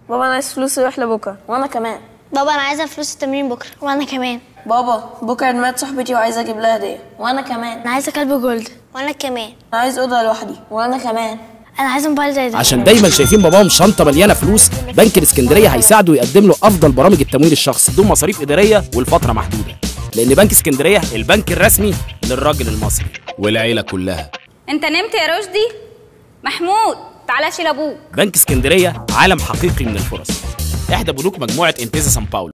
بابا انا عايز فلوس الرحله بكره وانا كمان بابا انا عايزه فلوس التمرين بكره وانا كمان بابا بكره عيد ميلاد صاحبتي وعايز اجيب لها هديه وانا كمان انا عايزه كلب جولد وانا كمان انا عايز اوضه لوحدي وانا كمان انا عايزه موبايل زي ده عشان دايما شايفين باباهم شنطه مليانه فلوس بنك الاسكندريه هيساعده ويقدم له افضل برامج التمويل الشخصي بدون مصاريف اداريه والفتره محدوده لان بنك اسكندريه البنك الرسمي للراجل المصري والعيله كلها انت نمت يا رشدي محمود تعالى شيل ابوك بنك اسكندريه عالم حقيقي من الفرص احدى بنوك مجموعه انتيزا سان باولو